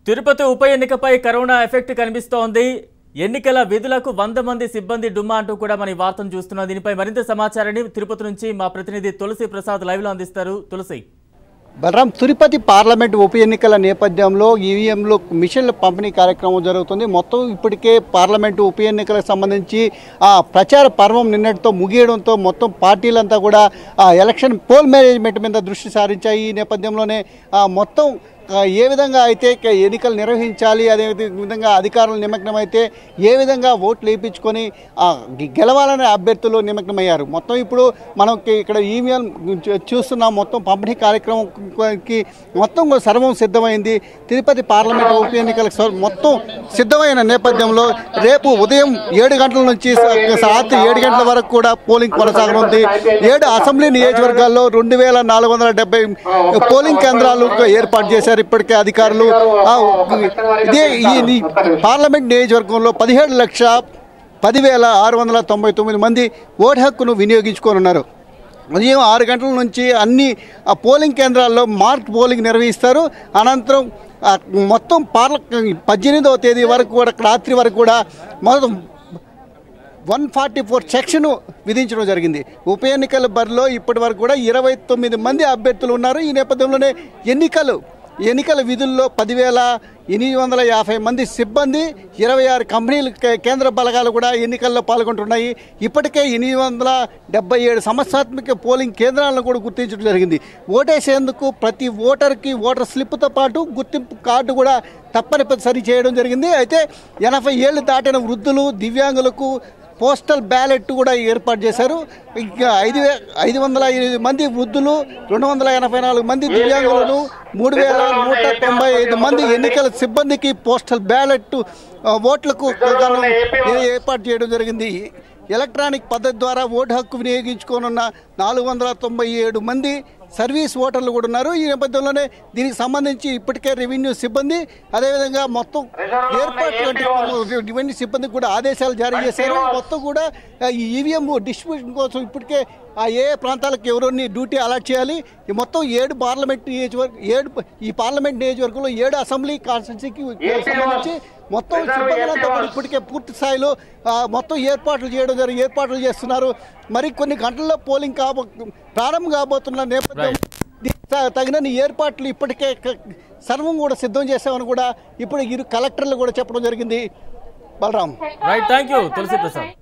తిరుపతి ఉప ఎన్నికపై corona effect కనిపిస్తోంది ఎన్నికల విధులకు వంద మంది సిబ్బంది డుమ్మా అంటూ కూడా మన ఈ వార్తను చూస్తున్నాం దీనిపై మరింత సమాచారాన్ని తిరుపతి నుంచి మా ప్రతినిధి తులసి ప్రసాద్ లైవ్ లో అందిస్తారు తులసి బలరాం తిరుపతి పార్లమెంట్ ఉప ఎన్నికల నేపథ్యంలో ఈవీఎంలో మిషన్ల పంపిణీ కార్యక్రమం జరుగుతుంది మొత్తం ఇప్పటికే పార్లమెంటు ఉప ఎన్నికలకు సంబంధించి ఆ ప్రచార పర్వం నిన్నటితో ముగియడంతో మొత్తం పార్టీలంతా కూడా ఆ ఎలక్షన్ పోల్ మేనేజ్మెంట్ మీద దృష్టి సారించాయి ఈ నేపథ్యంలోనే ఆ మొత్తం ఆ, ఏ విధంగా అయితే క- ఎన్నికలు నిర్వహించాలి అదే విధంగా అధికారులు నిమగ్నమైతే ఏ విధంగా ఓట్లు వేయించుకొని ఆ, గె- గెలవాలనే అభ్యర్థులు నిమగ్నమయ్యారు మొత్తం ఇప్పుడు మనం కి- ఇక్కడ ఈమెయిల్ చూ- చూస్తున్నాం మొత్తం పంపిణీ కార్యక్రమంకి మొత్తం కూడా సర్వం సిద్ధమైంది తిరుపతి పార్లమెంట్ ఉప ఎన్నికలకు స- మొత్తం సిద్ధమైన నేపథ్యంలో రేపు ఉదయం ఏడు గంటల నుంచి స- రాత్రి ఏడు గంటల వరకు కూడా పోలింగ్ కొనసాగనుంది ఏడు అసెంబ్లీ నియోజకవర్గాల్లో రెండు వేల నాలుగు వందల డెబ్బై పోలింగ్ కేంద్రాలు ఏర్పాటు చేశారు ఇప్పటికే అధికారులు ఆ, ఇదే ఈ ఈ పార్లమెంట్ నియోజకవర్గంలో పదిహేడు లక్ష పదివేల ఆరు వందల తొంభై తొమ్మిది మంది ఓటు హక్కును వినియోగించుకోనున్నారు ఉదయం ఆరు గంటల నుంచి అన్ని ఆ పోలింగ్ కేంద్రాల్లో మార్క్ పోలింగ్ నిర్వహిస్తారు అనంతరం ఆ, మొత్తం పార్ల పద్దెనిమిదవ తేదీ వరకు కూడా రాత్రి వరకు కూడా మొత్తం వన్ ఫార్టీ ఫోర్ సెక్షన్ విధించడం జరిగింది ఉప ఎన్నికల బరిలో ఇప్పటి వరకు కూడా ఇరవై తొమ్మిది మంది అభ్యర్థులు ఉన్నారు ఈ నేపథ్యంలోనే ఎన్నికలు ఎన్నికల విధుల్లో పదివేల ఎనిమిది వందల యాభై మంది సిబ్బంది ఇరవై ఆరు కంపెనీలు కే- కేంద్ర బలగాలు కూడా ఎన్నికల్లో పాల్గొంటున్నాయి ఇప్పటికే ఎనిమిది వందల డెబ్బై ఏడు సంవత్సరాత్మక పోలింగ్ కేంద్రాలను కూడా గుర్తించడం జరిగింది ఓటేసేందుకు ప్రతి ఓటర్కి ఓటర్ స్లిప్తో పాటు గుర్తింపు కార్డు కూడా తప్పనిసరి చేయడం జరిగింది అయితే ఎనభై ఏళ్ళు దాటిన వృద్ధులు దివ్యాంగులకు పోస్టల్ బ్యాలెట్ కూడా ఏర్పాటు చేశారు ఇంకా ఐదు వే ఐదు వందల ఎనిమిది మంది వృద్ధులు రెండు వందల ఎనభై నాలుగు మంది దివ్యాంగులను మూడు వేల నూట తొంభై ఐదు మంది ఎన్నికల సిబ్బందికి పోస్టల్ బ్యాలెట్ ఆ, ఓట్లకు గాను ఏర్పాటు చేయడం జరిగింది ఎలక్ట్రానిక్ పద్ధతి ద్వారా ఓటు హక్కు వినియోగించుకోనున్న నాలుగు వందల తొంభై ఏడు మంది సర్వీస్ ఓటర్లు కూడా ఉన్నారు ఈ నేపథ్యంలోనే దీనికి సంబంధించి ఇప్పటికే రెవెన్యూ సిబ్బంది అదేవిధంగా మొత్తం ఏర్పాటు రెవెన్యూ సిబ్బందికి కూడా ఆదేశాలు జారీ చేశారు మొత్తం కూడా ఆ, ఈ ఈవీఎం డిస్ట్రిబ్యూషన్ కోసం ఇప్పటికే ఆ ఏ ఏ ప్రాంతాలకు ఎవరిని డ్యూటీ అలాట్ చేయాలి ఈ మొత్తం ఏడు పార్లమెంట్ నియోజకవర్గ ఏడు ఈ పార్లమెంట్ నియోజకవర్గంలో ఏడు అసెంబ్లీ కాన్స్టిట్యూన్సీకి సంబంధించి మొత్తం సిబ్బందిలంతా కూడా ఇప్పటికే పూర్తి స్థాయిలో ఆ, మొత్తం ఏర్పాట్లు చేయడం జరిగి ఏర్పాట్లు చేస్తున్నారు మరి కొన్ని గంటల్లో పోలింగ్ కాబో ప్రారంభం కాబోతున్న నేపథ్యం దీనికి త- తగినన్ని ఏర్పాట్లు ఇప్పటికే క- సర్వం కూడా సిద్ధం చేసామని కూడా ఇప్పుడు ఇరు కలెక్టర్లు కూడా చెప్పడం జరిగింది Balaram right thank you Tulasi Prasad